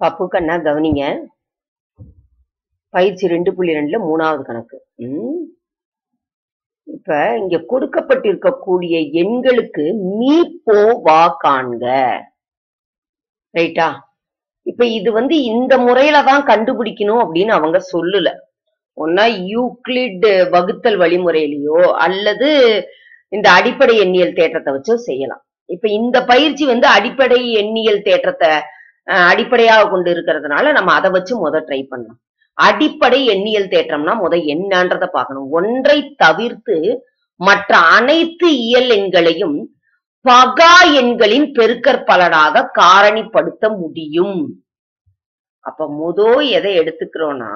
பப்பு கண்ணா கவனிங்க பயிற்சி ரெண்டு புள்ளி ரெண்டுல மூணாவது கணக்கு ம். இப்ப இங்க கொடுக்கப்பட்டிருக்கக்கூடிய எண்களுக்கு மீ போ வா காண்க ரைட்டா இப்ப இது வந்து இந்த முறையில தான் கண்டுபிடிக்கணும் அப்படின்னு அவங்க சொல்லல ஒன்னா யூக்ளிட் வகுத்தல் வழிமுறையிலயோ அல்லது இந்த அடிப்படை எண்ணியல் தேற்றத்தை வச்சோ செய்யலாம் இப்ப இந்த பயிற்சி வந்து அடிப்படை எண்ணியல் தேற்றத்தை அஹ், அடிப்படையாக கொண்டு இருக்கிறதுனால நம்ம அதை வச்சு முத ட்ரை பண்ணலாம் அடிப்படை எண்ணியல் தேற்றம்னா முத என்னன்றத பார்க்கணும் ஒன்றை தவிர்த்து மற்ற அனைத்து இயல் எண்களையும் பகா எண்களின் பெருக்கற்பலனாக காரணிப்படுத்த முடியும் அப்ப முதோ எதை எடுத்துக்கிறோம்னா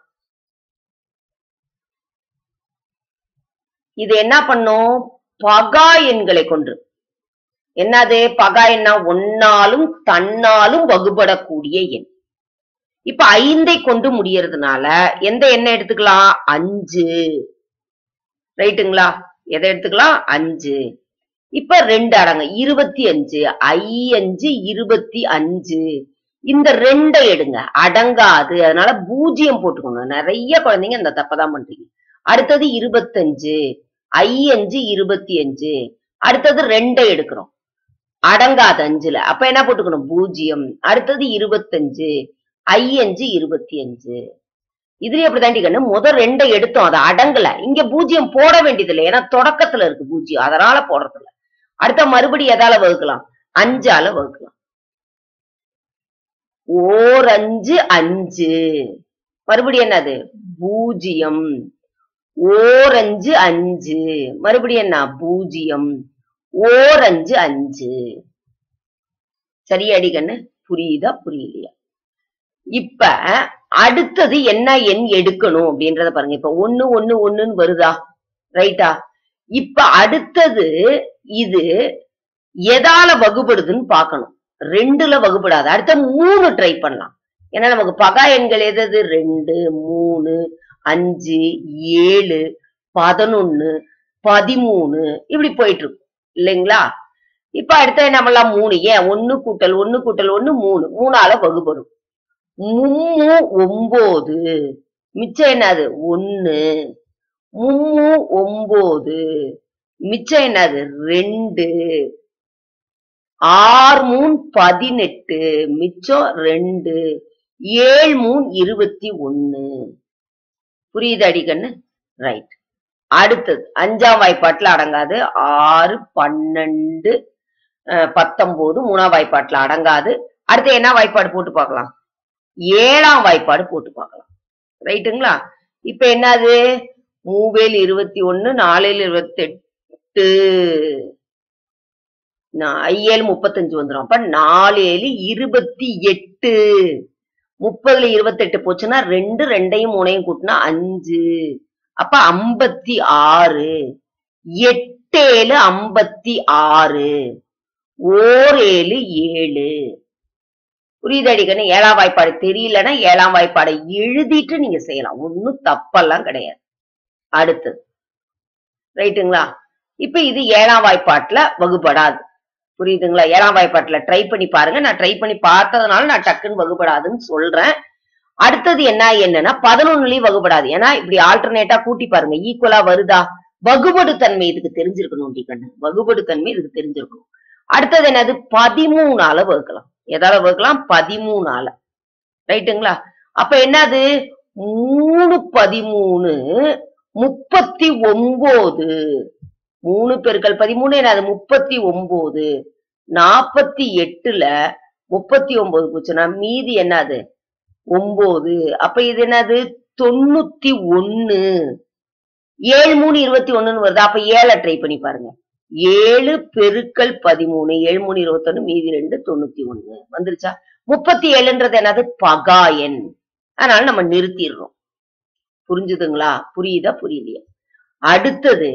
இது என்ன பண்ணும் பகா எண்களை கொண்டு என்னது பகா எண்ணா ஒன்னாலும் தன்னாலும் வகுபடக்கூடிய எண் இப்ப ஐந்தை கொண்டு முடியறதுனால எந்த எண்ணை எடுத்துக்கலாம் அஞ்சு ரைட்டுங்களா எதை எடுத்துக்கலாம் அஞ்சு இப்ப ரெண்டு அடங்க இருபத்தி அஞ்சு ஐ அஞ்சு இருபத்தி அஞ்சு இந்த ரெண்டை எடுங்க அடங்காது அதனால பூஜ்ஜியம் போட்டுக்கோங்க நிறைய குழந்தைங்க இந்த தப்பதான் பண்றீங்க அடுத்தது இருபத்தஞ்சு ஐ அஞ்சு இருபத்தி அஞ்சு அடுத்தது ரெண்டை எடுக்கிறோம் அடங்காது அஞ்சுல அப்ப என்ன போட்டுக்கணும் பூஜ்ஜியம் அடுத்தது இருபத்தஞ்சு ஐ அஞ்சு இருபத்தி அஞ்சு இதுலயும் அப்படிதாண்டி கண்ணு முதல் ரெண்டை எடுத்தோம் அது அடங்கல இங்க பூஜ்ஜியம் போட வேண்டியது இல்லை ஏன்னா தொடக்கத்துல இருக்கு பூஜ்ஜியம் அதனால போடுறது இல்ல அடுத்த மறுபடி எதால வகுக்கலாம் அஞ்சால வகுக்கலாம் ஓர் அஞ்சு அஞ்சு மறுபடியும் என்னது பூஜ்ஜியம் ஓர் அஞ்சு அஞ்சு மறுபடியும் என்ன பூஜ்ஜியம் ஓர் அஞ்சு அஞ்சு சரியாடி கண்ணு புரியுதா புரியலையா இப்ப அடுத்தது என்ன எண் எடுக்கணும் அப்படின்றத பாருங்க இப்ப ஒண்ணு ஒண்ணு ஒண்ணுன்னு வருதா ரைட்டா இப்ப அடுத்தது இது எதால வகுபடுதுன்னு பார்க்கணும் ரெண்டுல வகுப்படாது அடுத்த மூணு ட்ரை பண்ணலாம் ஏன்னா நமக்கு பகா எண்கள் எது ரெண்டு மூணு அஞ்சு ஏழு பதினொன்னு பதிமூணு இப்படி போயிட்டு இருக்கும் இல்லைங்களா இப்ப அடுத்த என்ன பண்ணலாம் மூணு ஏன் ஒண்ணு கூட்டல் ஒண்ணு கூட்டல் ஒண்ணு மூணு மூணால வகுபடும் மும்மு ஒன்பது மிச்சம் என்னது ஒண்ணு மும்மு ஒன்பது மிச்சம் என்னது ரெண்டு ஆறு மூணு பதினெட்டு மிச்சம் ரெண்டு ஏழு மூணு இருபத்தி ஒண்ணு புரியுது அடிக்கண்ணு ரைட் அடுத்தது அஞ்சாம் வாய்ப்பாட்டுல அடங்காது ஆறு பன்னெண்டு அஹ், பத்தொன்பது மூணாம் வாய்ப்பாட்டுல அடங்காது அடுத்து என்ன வாய்ப்பாடு போட்டு பார்க்கலாம் ஏழாம் வாய்ப்பாடு போட்டு பார்க்கலாம் ரைட்டுங்களா இப்ப என்னது மூவேல் இருபத்தி ஒண்ணு நாலேல் இருபத்தி எட்டு ஐஏழு முப்பத்தஞ்சு வந்துடும் அப்ப நாலு ஏழு இருபத்தி எட்டு முப்பதுல இருபத்தெட்டு போச்சுன்னா ரெண்டு ரெண்டையும் மூணையும் கூட்டினா அஞ்சு அப்ப ஐம்பத்தி ஆறு எட்டேழு ஐம்பத்தி ஆறு ஓர் ஏழு ஏழு புரியுது அடிக்கணும் ஏழாம் வாய்ப்பாடு தெரியலன்னா ஏழாம் வாய்ப்பாடை எழுதிட்டு நீங்க செய்யலாம் ஒண்ணும் தப்பெல்லாம் கிடையாது அடுத்தது ரைட்டுங்களா இப்ப இது ஏழாம் வாய்ப்பாட்டுல வகுப்படாது புரியுதுங்களா ஏழாம் வாய்ப்பாட்டுல ட்ரை பண்ணி பாருங்க நான் ட்ரை பண்ணி பார்த்ததுனால நான் டக்குன்னு வகுப்படாதுன்னு சொல்றேன் அடுத்தது என்ன என்னன்னா பதினொன்னுலயும் வகுப்படாது ஏன்னா இப்படி ஆல்டர்னேட்டா கூட்டி பாருங்க ஈக்குவலா வருதா வகுபடு தன்மை இதுக்கு தெரிஞ்சிருக்கணும் கண்ணு வகுபடு தன்மை இதுக்கு தெரிஞ்சிருக்கணும் அடுத்தது என்னது பதிமூணால வகுக்கலாம் எதால வகுக்கலாம் பதிமூணால ரைட்டுங்களா அப்ப என்னது மூணு பதிமூணு முப்பத்தி ஒன்பது மூணு பெருக்கல் பதிமூணு என்னது முப்பத்தி ஒன்பது நாப்பத்தி எட்டுல முப்பத்தி ஒன்பது போச்சுன்னா மீதி என்னது ஒன்பது அப்ப இது என்னது தொண்ணூத்தி ஒண்ணு ஏழு மூணு இருபத்தி ஒண்ணுன்னு வருது அப்ப ஏழை ட்ரை பண்ணி பாருங்க ஏழு பெருக்கல் பதிமூணு ஏழு மூணு இருபத்தொன்னு மீதி ரெண்டு தொண்ணூத்தி ஒண்ணு வந்துருச்சா முப்பத்தி ஏழுன்றது என்னது பகா எண் அதனால நம்ம நிறுத்திடுறோம் புரிஞ்சுதுங்களா புரியுதா புரியலையா அடுத்தது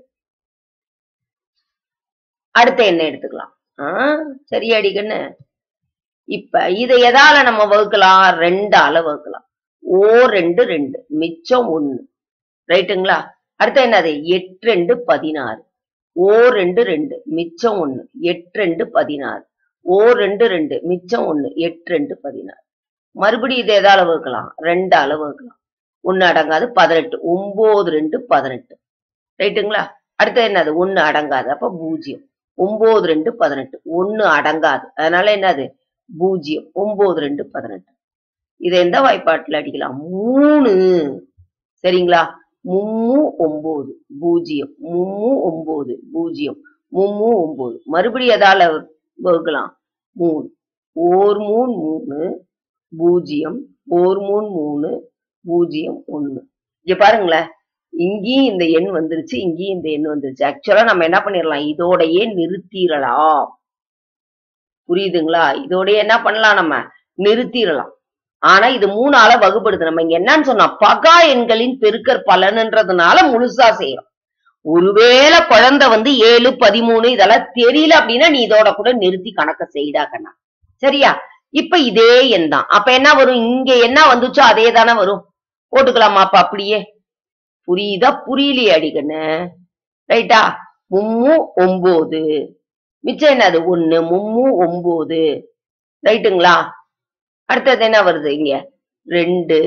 அடுத்த என்ன எடுத்துக்கலாம் ஆஹ் சரியாடி கண்ணு இப்ப இதை எதால நம்ம வகுக்கலாம் ரெண்டால வகுக்கலாம் ஓ ரெண்டு ரெண்டு மிச்சம் ஒண்ணு ரைட்டுங்களா அடுத்து என்னது எட்டு ரெண்டு பதினாறு ஓ ரெண்டு ரெண்டு மிச்சம் ஒண்ணு எட்டு ரெண்டு பதினாறு ஓ ரெண்டு ரெண்டு மிச்சம் ஒண்ணு எட்டு ரெண்டு பதினாறு மறுபடியும் இதை எதால வகுக்கலாம் ரெண்டு அளவு வகுக்கலாம் ஒண்ணு அடங்காது பதினெட்டு ஒன்பது ரெண்டு பதினெட்டு ரைட்டுங்களா அடுத்தது என்னது ஒண்ணு அடங்காது அப்ப பூஜ்ஜியம் ஒன்பது ரெண்டு பதினெட்டு ஒண்ணு அடங்காது அதனால என்னது பூஜ்ஜியம் ஒன்பது ரெண்டு பதினெட்டு இதை எந்த வாய்ப்பாட்டுல அடிக்கலாம் மூணு சரிங்களா மும்மு ஒன்பது பூஜ்ஜியம் மும்மு ஒன்பது பூஜ்ஜியம் மும்மு ஒன்பது மறுபடியும் எதால வகுக்கலாம் மூணு ஓர் மூணு மூணு பூஜ்ஜியம் ஓர் மூணு மூணு பூஜ்ஜியம் ஒண்ணு இங்க பாருங்களேன் இங்கேயும் இந்த எண் வந்துருச்சு இங்கேயும் இந்த எண் வந்துருச்சு ஆக்சுவலா நம்ம என்ன பண்ணிடலாம் இதோடயே நிறுத்திடலாம் புரியுதுங்களா இதோடயே என்ன பண்ணலாம் நம்ம நிறுத்திடலாம் ஆனா இது மூணால வகுப்படுது நம்ம இங்க என்னன்னு சொன்னா பகா எண்களின் பெருக்கற் பலன்ன்றதுனால முழுசா செய்யறோம் ஒருவேளை குழந்தை வந்து ஏழு பதிமூணு இதெல்லாம் தெரியல அப்படின்னா நீ இதோட கூட நிறுத்தி கணக்க செய்டா கண்ணா சரியா இப்ப இதே எண் தான் அப்ப என்ன வரும் இங்க என்ன வந்துச்சோ அதே தானே வரும் போட்டுக்கலாமா அப்ப அப்படியே புரியுதா புரியலையே அடிக்கண்ணு ரைட்டா மும்மு ஒன்பது மிச்சம் என்னது ஒண்ணு மும்மு ஒன்பது ரைட்டுங்களா அடுத்தது என்ன வருது இங்க ரெண்டு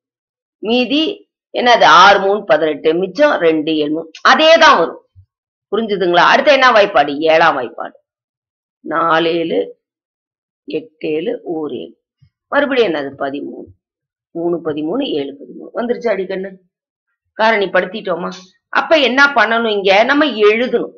மீதி என்னது ஆறு மூணு பதினெட்டு மிச்சம் ரெண்டு ஏழு மூணு அதே தான் வரும் புரிஞ்சுதுங்களா அடுத்து என்ன வாய்ப்பாடு ஏழாம் வாய்ப்பாடு நாலு ஏழு எட்டு ஏழு ஓர் ஏழு மறுபடியும் என்னது பதிமூணு மூணு பதிமூணு ஏழு பதிமூணு வந்துருச்சு அடிக்கண்ணு காரணி படுத்திட்டோமா அப்ப என்ன பண்ணணும் இங்க நம்ம எழுதணும்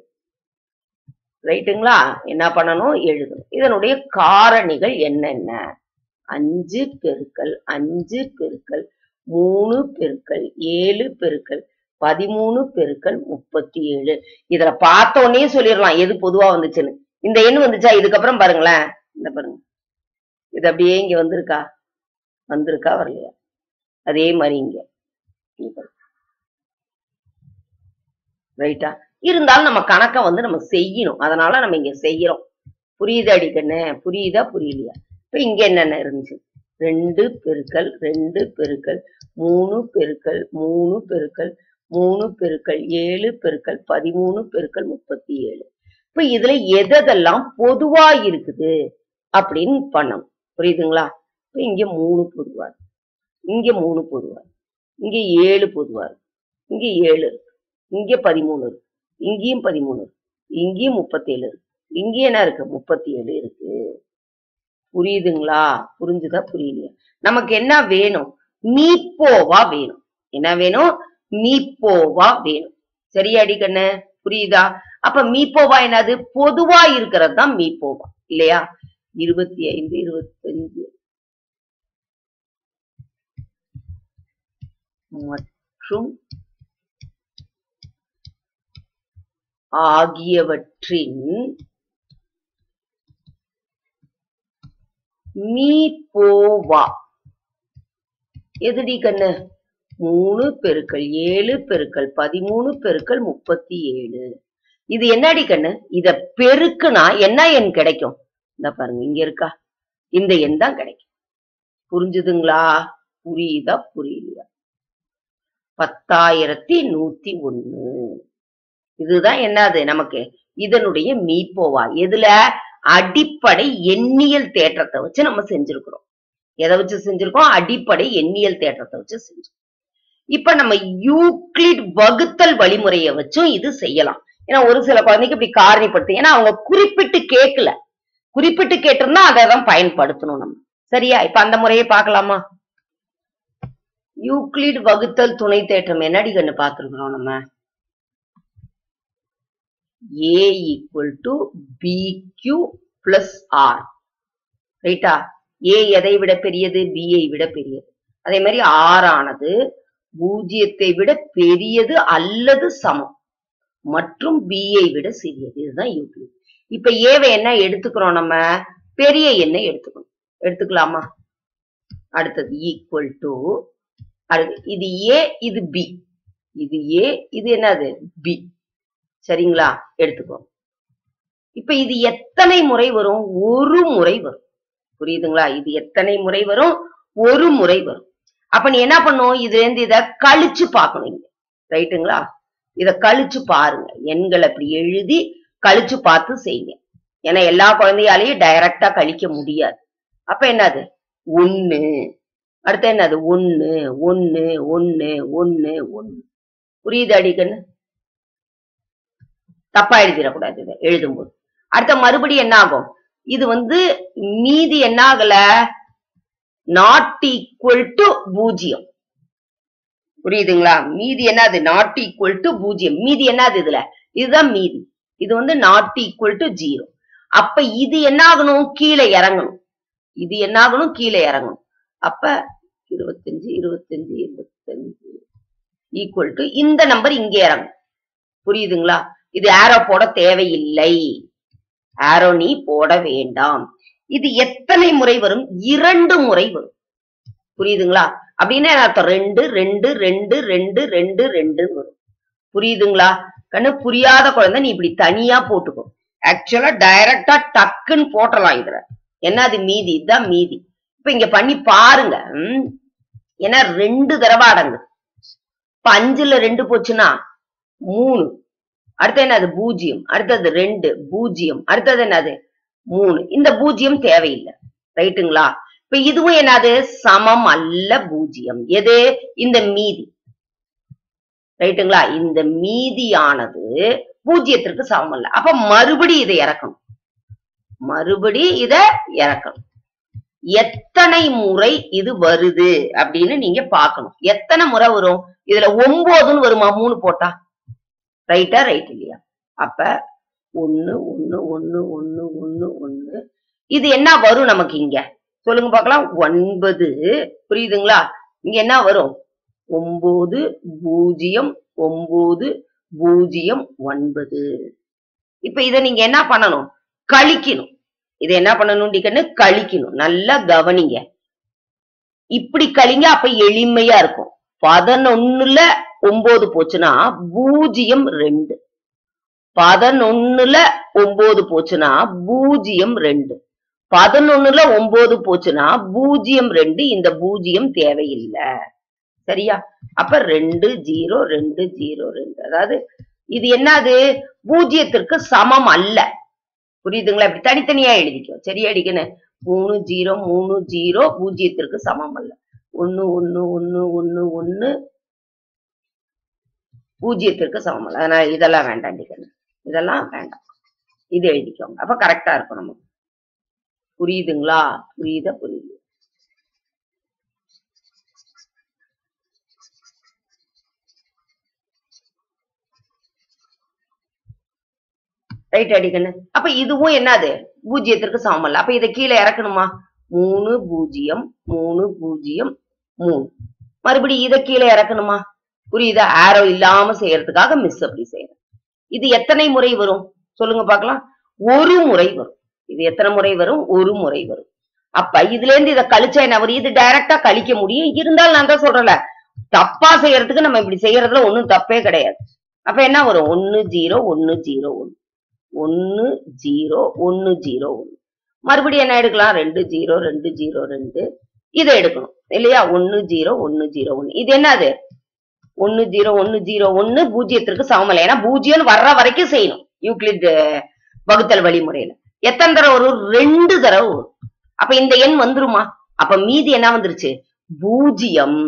ரைட்டுங்களா என்ன பண்ணணும் எழுதணும் இதனுடைய காரணிகள் என்னென்ன அஞ்சு பெருக்கல் அஞ்சு பெருக்கல் மூணு பெருக்கல் ஏழு பெருக்கல் பதிமூணு பெருக்கல் முப்பத்தி ஏழு இதுல பார்த்த உடனே சொல்லிடலாம் எது பொதுவா வந்துச்சுன்னு இந்த எண் வந்துச்சா இதுக்கப்புறம் பாருங்களேன் இந்த பாருங்க இது அப்படியே இங்க வந்திருக்கா வந்திருக்கா வரலையா அதே மாதிரி இங்க இங்க பாருங்க. ரைட்டா இருந்தாலும் நம்ம கணக்க வந்து நம்ம செய்யணும் அதனால நம்ம இங்க செய்யறோம் புரியுதா அடிக்கண்ணு புரியுதா புரியலையா இப்ப இங்க என்னென்ன இருந்துச்சு ரெண்டு பெருக்கல் ரெண்டு பெருக்கல் மூணு பெருக்கல் மூணு பெருக்கல் மூணு பெருக்கல் ஏழு பெருக்கல் பதிமூணு பெருக்கல் முப்பத்தி ஏழு இப்ப இதுல எதெல்லாம் பொதுவா இருக்குது அப்படின்னு பண்ணணும் புரியுதுங்களா இப்ப இங்க மூணு பொதுவா இருக்கு. இங்க மூணு பொதுவா இருக்கு. இங்க ஏழு பொதுவா இருக்கு. இங்க ஏழு இருக்கு. இங்க பதிமூணு இருக்கு இங்கேயும் பதிமூணு இருக்கு இங்கேயும் முப்பத்தேழு இருக்கு இங்கேயும் என்ன இருக்கு முப்பத்தி ஏழு இருக்கு புரியுதுங்களா புரிஞ்சுதா புரியலையா நமக்கு என்ன வேணும் மீப்போவா வேணும் என்ன வேணும் மீப்போவா வேணும் சரியாடி கண்ணு புரியுதா அப்ப மீப்போவா என்னது பொதுவா இருக்கிறது தான் மீப்போவா இல்லையா இருபத்தி ஐந்து இருபத்தஞ்சு மற்றும் ஆகியவற்றின் மீப்போவா எதுடி கண்ணு மூணு பெருக்கல் ஏழு பெருக்கல் பதிமூணு பெருக்கல் முப்பத்தி ஏழு இது என்னடி கண்ணு இத பெருக்குனா என்ன எண் கிடைக்கும் இந்த பாருங்க இங்க இருக்கா இந்த எண் தான் கிடைக்கும் புரிஞ்சுதுங்களா புரியுதா புரியலையா பத்தாயிரத்தி நூத்தி ஒண்ணு இதுதான் என்னது நமக்கு இதனுடைய மீப்போவா எதுல அடிப்படை எண்ணியல் தேற்றத்தை வச்சு நம்ம செஞ்சிருக்கிறோம் எதை வச்சு செஞ்சிருக்கோம் அடிப்படை எண்ணியல் தேற்றத்தை வச்சு செஞ்சோம் இப்ப நம்ம யூக்ளிட் வகுத்தல் வழிமுறையை வச்சும் இது செய்யலாம் ஏன்னா ஒரு சில குழந்தைக்கு இப்படி காரணிப்படுத்து ஏன்னா அவங்க குறிப்பிட்டு கேட்கல குறிப்பிட்டு கேட்டிருந்தா அதை தான் பயன்படுத்தணும் நம்ம சரியா இப்ப அந்த முறையை பார்க்கலாமா யூக்ளிட் வகுத்தல் துணை தேற்றம் என்னடி கண்ணு பார்த்திருக்கிறோம் நம்ம a equal to bq plus r ரைட்டா a எதை விட பெரியது b ஐ விட பெரியது அதே மாதிரி r ஆனது பூஜ்ஜியத்தை விட பெரியது அல்லது சமம் மற்றும் b ஐ விட சிறியது இதுதான் யூக்ளிட் இப்ப ஏவை என்ன எடுத்துக்கிறோம் நம்ம பெரிய எண்ணை எடுத்துக்கணும் எடுத்துக்கலாமா அடுத்தது ஈக்குவல் டு அடுத்து இது a இது b இது a இது என்னது b சரிங்களா எடுத்துக்கோ இப்ப இது எத்தனை முறை வரும் ஒரு முறை வரும் புரியுதுங்களா இது எத்தனை முறை வரும் ஒரு முறை வரும் அப்ப நீ என்ன பண்ணும் இதுல இருந்து இத கழிச்சு பார்க்கணும் இங்க ரைட்டுங்களா இத கழிச்சு பாருங்க எண்களை அப்படி எழுதி கழிச்சு பார்த்து செய்யுங்க ஏன்னா எல்லா குழந்தையாலையும் டைரக்டா கழிக்க முடியாது அப்ப என்னது ஒண்ணு அடுத்து என்னது ஒண்ணு ஒண்ணு ஒண்ணு ஒண்ணு ஒண்ணு புரியுது அடிக்கன்னு தப்பா எழுதிடக்கூடாது இதை எழுதும்போது அடுத்த மறுபடியும் என்ன ஆகும் இது வந்து மீதி என்ன ஆகல நாட் ஈக்குவல் டு பூஜ்ஜியம் புரியுதுங்களா மீதி என்னது நாட் ஈக்குவல் டு பூஜ்ஜியம் மீதி என்னது இதுல இதுதான் மீதி இது வந்து நாட் ஈக்குவல் டு ஜீரோ அப்ப இது என்ன ஆகணும் கீழே இறங்கணும் இது என்ன ஆகணும் கீழே இறங்கணும் அப்ப இருபத்தஞ்சு இருபத்தஞ்சு இருபத்தஞ்சு ஈக்குவல் டு இந்த நம்பர் இங்கே இறங்கும் புரியுதுங்களா இது ஆரோ போட தேவையில்லை ஆரோ நீ போட வேண்டாம் இது எத்தனை முறை வரும் இரண்டு முறை வரும் புரியுதுங்களா அப்படின்னு அர்த்தம் ரெண்டு ரெண்டு ரெண்டு ரெண்டு ரெண்டு ரெண்டு வரும் புரியுதுங்களா கண்ணு புரியாத குழந்தை நீ இப்படி தனியா போட்டுக்கோ ஆக்சுவலா டைரக்டா டக்குன்னு போட்டலாம் இதுல என்ன அது மீதி இதுதான் மீதி இப்ப இங்க பண்ணி பாருங்க ம். ஏன்னா ரெண்டு தடவை அடங்கு இப்ப அஞ்சுல ரெண்டு போச்சுன்னா மூணு அடுத்து என்னது பூஜ்ஜியம் அடுத்தது ரெண்டு பூஜ்ஜியம் அடுத்தது என்னது மூணு இந்த பூஜ்ஜியம் தேவையில்லை ரைட்டுங்களா இப்ப இதுவும் என்னது சமம் அல்ல பூஜ்ஜியம் எது இந்த மீதி ரைட்டுங்களா இந்த மீதியானது பூஜ்ஜியத்திற்கு சமம் அல்ல அப்ப மறுபடி இதை இறக்கணும் மறுபடி இத இறக்கணும் எத்தனை முறை இது வருது அப்படின்னு நீங்க பார்க்கணும் எத்தனை முறை வரும் இதுல ஒன்பதுன்னு வருமா மூணு போட்டா ரைட்டா ரைட் இல்லையா அப்ப ஒண்ணு ஒண்ணு ஒண்ணு ஒண்ணு ஒண்ணு ஒண்ணு இது என்ன வரும் நமக்கு இங்க சொல்லுங்க பார்க்கலாம் ஒன்பது புரியுதுங்களா இங்க என்ன வரும் ஒன்பது பூஜ்ஜியம் ஒன்பது பூஜ்ஜியம் ஒன்பது இப்ப இத நீங்க என்ன பண்ணணும் கழிக்கணும் இதை என்ன பண்ணணும் டிக்கன்னு கழிக்கணும் நல்லா கவனிங்க இப்படி கழிங்க அப்ப எளிமையா இருக்கும் பதினொன்னுல ஒன்பது போச்சுன்னா பூஜ்ஜியம் ரெண்டு பதினொன்னுல ஒன்பது போச்சுன்னா பூஜ்ஜியம் ரெண்டு பதினொன்னுல ஒன்பது போச்சுன்னா பூஜ்ஜியம் ரெண்டு இந்த பூஜ்ஜியம் தேவையில்லை சரியா அப்ப ரெண்டு ஜீரோ ரெண்டு ஜீரோ ரெண்டு அதாவது இது என்னது பூஜ்ஜியத்திற்கு சமம் அல்ல புரியுதுங்களா இப்படி தனித்தனியா எழுதிக்கோ சரியா அடிக்கணும் மூணு ஜீரோ மூணு ஜீரோ பூஜ்ஜியத்திற்கு சமம் அல்ல ஒண்ணு ஒண்ணு ஒண்ணு ஒண்ணு ஒண்ணு பூஜ்ஜியத்திற்கு சமம் அல்ல அதனால இதெல்லாம் வேண்டாம் அடிக்கணும் இதெல்லாம் வேண்டாம் இது எழுதிக்கோங்க அப்ப கரெக்டா இருக்கும் நமக்கு புரியுதுங்களா புரியுதா புரியுது ரைட் அடிக்கணும் அப்ப இதுவும் என்னது பூஜ்ஜியத்திற்கு சமம் அல்ல அப்ப இதை கீழே இறக்கணுமா மூணு பூஜ்ஜியம் மூணு பூஜ்ஜியம் மூணு மறுபடியும் இதை கீழே இறக்கணுமா புரியுதா ஆரோ இல்லாம செய்யறதுக்காக மிஸ் அப்படி செய்யணும் இது எத்தனை முறை வரும் சொல்லுங்க பார்க்கலாம் ஒரு முறை வரும் இது எத்தனை முறை வரும் ஒரு முறை வரும் அப்ப இதுல இருந்து இதை கழிச்சா என்ன வரும் இது டைரக்டா கழிக்க முடியும் இருந்தாலும் நான் தான் சொல்றேன்ல தப்பா செய்யறதுக்கு நம்ம இப்படி செய்யறதுல ஒண்ணும் தப்பே கிடையாது அப்ப என்ன வரும் ஒன்னு ஜீரோ ஒன்னு ஜீரோ ஒன்னு ஒன்னு ஜீரோ ஒன்னு ஜீரோ ஒன்னு மறுபடியும் என்ன எடுக்கலாம் ரெண்டு ஜீரோ ரெண்டு ஜீரோ ரெண்டு இதை எடுக்கணும் இல்லையா ஒன்னு ஜீரோ ஒன்னு ஜீரோ ஒன்னு இது என்னது ஒன்னு ஜீரோ ஒன்னு ஜீரோ ஒன்னு பூஜ்ஜியத்திற்கு சமம் இல்லை ஏன்னா பூஜ்ஜியம் வர்ற வரைக்கும் செய்யணும் யூக்ளிட் அஹ், வகுத்தல் வழிமுறையில எத்தனை தடவை வரும் ரெண்டு தடவை வரும் அப்ப இந்த எண் வந்துருமா அப்ப மீதி என்ன வந்துருச்சு பூஜ்ஜியம்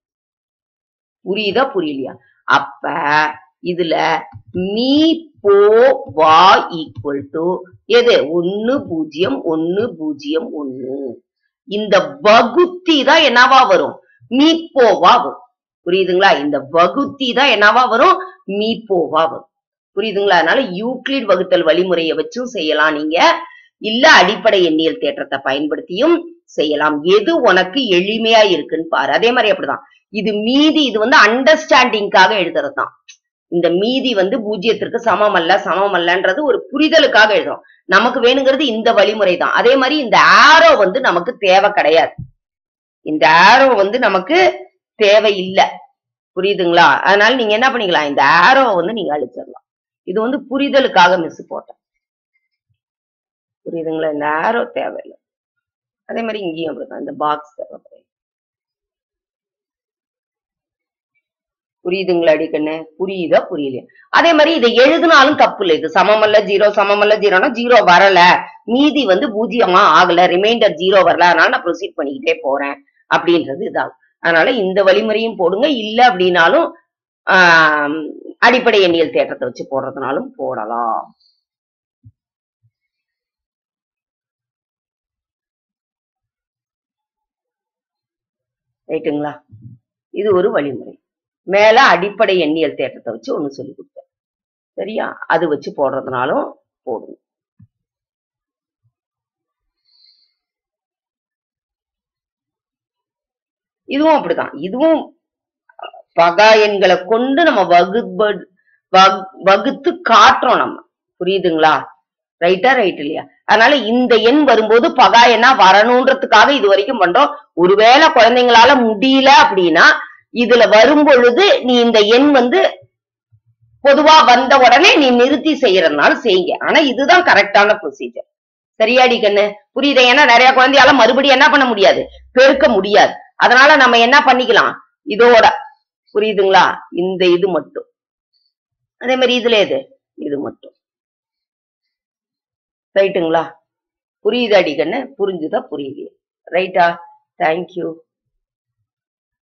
புரியுதா புரியலையா அப்ப இதுல மீ போ வா ஈக்குவல் டு எது ஒன்னு பூஜ்ஜியம் ஒன்னு பூஜ்ஜியம் ஒன்னு இந்த வகுத்தி தான் என்னவா வரும் மீ போவா வரும் புரியுதுங்களா இந்த வகுத்தி தான் என்னவா வரும் மீ போவா வரும் புரியுதுங்களா அதனால யூக்ளிட் வகுத்தல் வழிமுறையை வச்சும் செய்யலாம் நீங்க இல்ல அடிப்படை எண்ணியல் தேற்றத்தை பயன்படுத்தியும் செய்யலாம் எது உனக்கு எளிமையா இருக்குன்னு பாரு அதே மாதிரி அப்படிதான் இது மீதி இது வந்து அண்டர்ஸ்டாண்டிங்காக எழுதுறது தான் இந்த மீதி வந்து பூஜ்ஜியத்திற்கு சமம் அல்ல சமம் அல்லன்றது ஒரு புரிதலுக்காக எழுதுறோம் நமக்கு வேணுங்கிறது இந்த வழிமுறை தான் அதே மாதிரி இந்த ஆரோ வந்து நமக்கு தேவை கிடையாது இந்த ஆரோ வந்து நமக்கு தேவை இல்ல புரியுதுங்களா அதனால நீங்க என்ன பண்ணிக்கலாம் இந்த ஆரோ வந்து நீங்க அழிச்சிடலாம் இது வந்து புரிதலுக்காக மிஸ் போட்டேன் புரியுதுங்களா இந்த ஆரோ தேவையில்லை அதே மாதிரி இங்கேயும் அப்படிதான் இந்த பாக்ஸ் தேவைப்படும் புரியுதுங்களா அடிக்கண்ணு புரியுதா புரியலையா அதே மாதிரி இதை எழுதினாலும் தப்பு இல்லை இது சமமல்ல ஜீரோ சமமல்ல ஜீரோனா ஜீரோ வரல மீதி வந்து பூஜ்ஜியமா ஆகல ரிமைண்டர் ஜீரோ வரல அதனால நான் ப்ரொசீட் பண்ணிக்கிட்டே போறேன் அப்படின்றது இதான் அதனால இந்த வழிமுறையும் போடுங்க இல்ல அப்படின்னாலும் ஆஹ் அடிப்படை எண்ணியல் தேற்றத்தை வச்சு போடுறதுனாலும் போடலாம் ரைட்டுங்களா இது ஒரு வழிமுறை மேல அடிப்படை எண்ணியல் தேற்றத்தை வச்சு ஒண்ணு சொல்லி கொடுத்தேன் சரியா அது வச்சு போடுறதுனாலும் போடுங்க இதுவும் அப்படிதான் இதுவும் பகா எண்களை கொண்டு நம்ம வகுப்ப வகு- வகுத்து காட்டுறோம் நம்ம புரியுதுங்களா ரைட்டா ரைட் இல்லையா அதனால இந்த எண் வரும்போது பகா எண்ணா வரணுன்றதுக்காக இது வரைக்கும் பண்றோம் ஒருவேளை குழந்தைங்களால முடியல அப்படின்னா இதுல வரும் பொழுது நீ இந்த எண் வந்து பொதுவா வந்த உடனே நீ நிறுத்தி செய்யறதுனால செய்யுங்க ஆனா இதுதான் கரெக்டான ப்ரொசீஜர் சரியாடி கண்ணு புரியுது ஏன்னா நிறைய குழந்தையால மறுபடியும் என்ன பண்ண முடியாது பெருக்க முடியாது அதனால நம்ம என்ன பண்ணிக்கலாம் இதோட புரியுதுங்களா இந்த இது மட்டும் அதே மாதிரி இதுல எது இது மட்டும் ரைட்டுங்களா புரியுதாடி கண்ணு புரிஞ்சுதா புரியுது ரைட்டா தேங்க்யூ